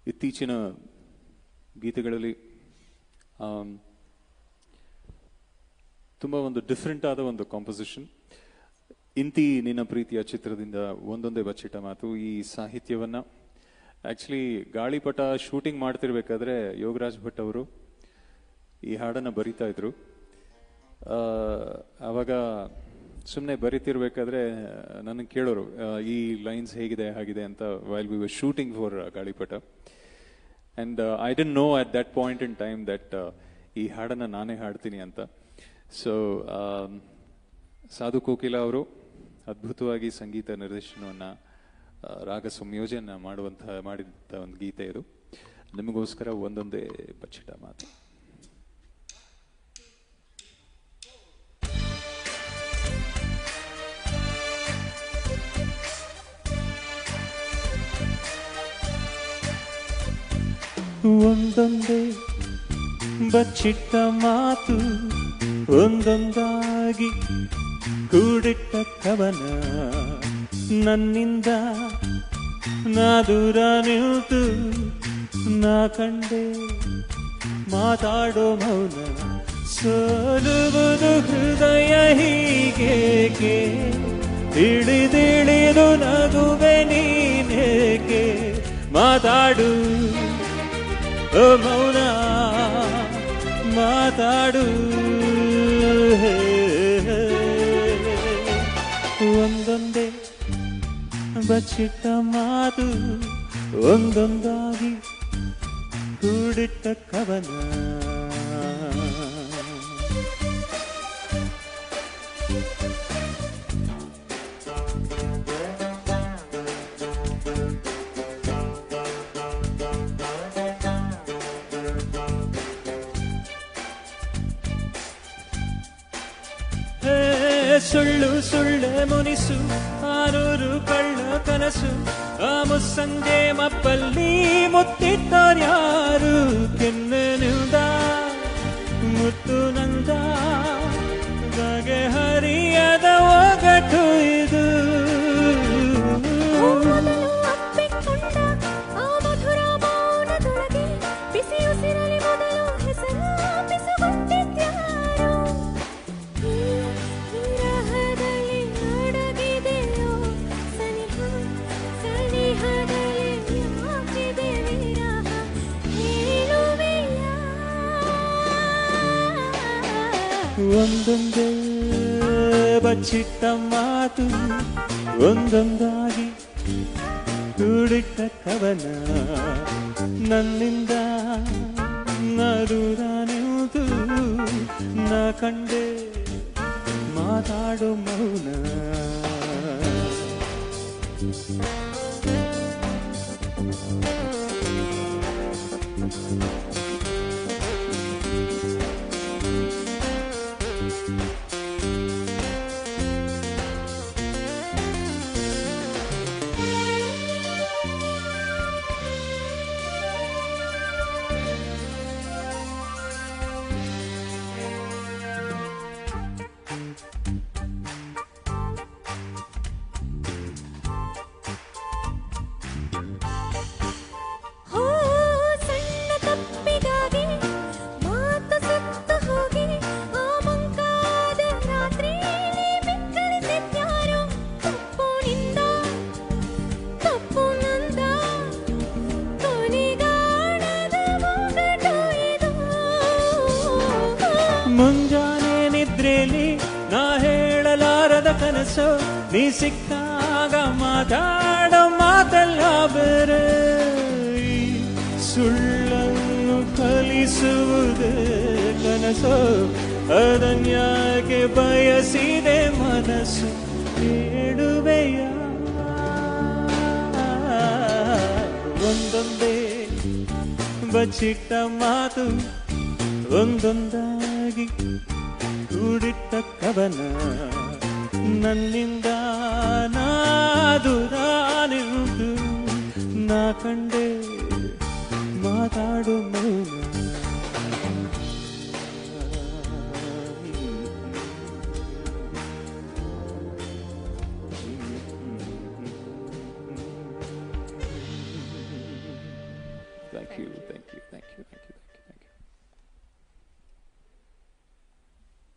ಇತ್ತೀಚಿನ ಗೀತೆಗಳಲ್ಲಿ ಆಮ್, ತುಂಬ ಒಂದು ಡಿಫ್ರೆಂಟ್ ಆದ ಒಂದು ಕಾಂಪೋಸಿಷನ್ ಇಂತಿ ನಿನ್ನ ಪ್ರೀತಿಯ ಚಿತ್ರದಿಂದ ಒಂದೊಂದೇ ಬಚ್ಚಿಟ್ಟ ಮಾತು ಈ ಸಾಹಿತ್ಯವನ್ನ ಆಕ್ಚುಲಿ ಗಾಳಿಪಟ ಶೂಟಿಂಗ್ ಮಾಡ್ತಿರ್ಬೇಕಾದ್ರೆ ಯೋಗರಾಜ್ ಭಟ್ ಅವರು ಈ ಹಾಡನ್ನ ಬರಿತಾ ಇದ್ರು ಆ, ಆವಾಗ ಸುಮ್ಮನೆ ಬರಿತಿರ್ಬೇಕಾದ್ರೆ ನನಗೆ ಕೇಳೋರು ಆ, ಈ ಲೈನ್ಸ್ ಹೇಗಿದೆ ಹಾಗಿದೆ ಅಂತ while we were shooting for Galipata and I didn't know at that point in time that ಈ ಹಾಡನ್ನ ನಾನೇ ಹಾಡ್ತೀನಿ ಅಂತ ಸೊ ಸಾಧು ಕೋಕಿಲ ಅವರು ಅದ್ಭುತವಾಗಿ ಸಂಗೀತ ನಿರ್ದೇಶನವನ್ನ ಆ, ರಾಗ ಸಂಯೋಜನೆ ಮಾಡುವಂತಹ ಮಾಡಿದ ಒಂದು ಗೀತೆ ಇದು ನಿಮಗೋಸ್ಕರ ಒಂದೊಂದೇ ಬಚ್ಚಿಟ ಮಾತು ಒಂದೊಂದೇ ಬಚ್ಚಿಟ್ಟ ಮಾತು ಒಂದೊಂದಾಗಿ ಕೂಡಿಟ್ಟ ಕವನ ನನ್ನಿಂದ ನಾ ದೂರ ನಿಲ್ತು ನಾ ಕಂಡೆ ಮಾತಾಡೋ ಮೌನ ಸೋಲುವುದು ಹೃದಯ ಹೀಗೇಕೆ ತಿಳಿದಿಳಿದು ನಗುವೆ ನೀನೇಕೆ ಮಾತಾಡು ಓ ಮೌನ ಮಾತಾಡು ಒಂದೊಂದೇ ಬಚ್ಚಿಟ್ಟ ಮಾತು ಒಂದೊಂದಾಗಿ ಕೂಡಿಟ್ಟ ಕವನ ಹೇ, ಸುಳ್ಳು ಸುಳ್ಳೆ ಮುನಿಸು ಆನೂರು ಕಳ್ಳ ಕನಸು ಆ ಮುಸ್ಸಂಜೆ ಮಪ್ಪಲ್ಲಿ ಮುತ್ತಿಟ್ಟರ್ಯಾರು ಕೆನ್ನೆನಿಂದ ಮುತ್ತು ನಂದ ಬಗೆಹರಿಯದ ಒಗಟು ಇದು ಮೊದಲು ಅಪ್ಪಿಕೊಂಡ ಆ ಮಧುರ ಮೌನದೊಳಗೆ ಬಿಸಿ ಉಸಿರಲಿ ಮೊದಲು ಹೆಸರು ಪಿಸುಗುಟ್ಟಿದ್ಯಾರೋ ಈ ವಿರಹದಲ್ಲಿ ಅಡಗಿದೆಯೋ ಸನಿಹ ಸನಿಹದಲ್ಲಿ ಯಾಕಿದೆ ವಿರಹ ಹೇಳುವೆಯಾ ಒಂದೊಂದೇ ಬಚ್ಚಿಟ್ಟ ಮಾತು ಒಂದೊಂದಾಗಿ ಕೂಡಿಟ್ಟ ಕವನ ನನ್ನಿಂದ ನದೂರ ನಿಂತು ನಾ ಕಂಡೆ ಮಾತಾಡೋ ಮೌನ ಹೋ ಸಣ್ಣ ತಪ್ಪಿಗಾಗಿ ಮಾತು ಸುತ್ತು ಹೋಗಿ ಆ ಮಂಕಾದ ರಾತ್ರಿ ಬಿಕ್ಕಳಿಸಿದ್ಯಾರೋ ತಪ್ಪು ನಿಂದ ತಪ್ಪು ನಂದ ಕೊನೆಗಾಣದ ಒಗಟು ಇದು ಮುಂಜಾನೆ ನಿದ್ರೆಲಿ ನಾ ಹೇಳಲಾರದ ಕನಸು ನೀ ಸಿಕ್ಕಾಗ ಮಾತಾಡೋ ಮಾತಲ್ಲ ಬೇರೆ ಈ ಸುಳ್ಳನ್ನು ಕಲಿಸುವುದೇ ಕನಸು ಅದನ್ಯಾಕೆ ಬಯಸಿದೆ ಮನಸ್ಸು ಹೇಳುವೆಯ ಒಂದೊಂದೇ ಬಚ್ಚಿಟ್ಟ ಮಾತು ಒಂದೊಂದಾಗಿ ಕೂಡಿಟ್ಟ ಕವನ ನನ್ನಿಂದ ನಾದುರ ನಿಂತು ನಾ ಕಂಡೆ ಮಾತಾಡು ಮೌನ thank you thank you thank you thank you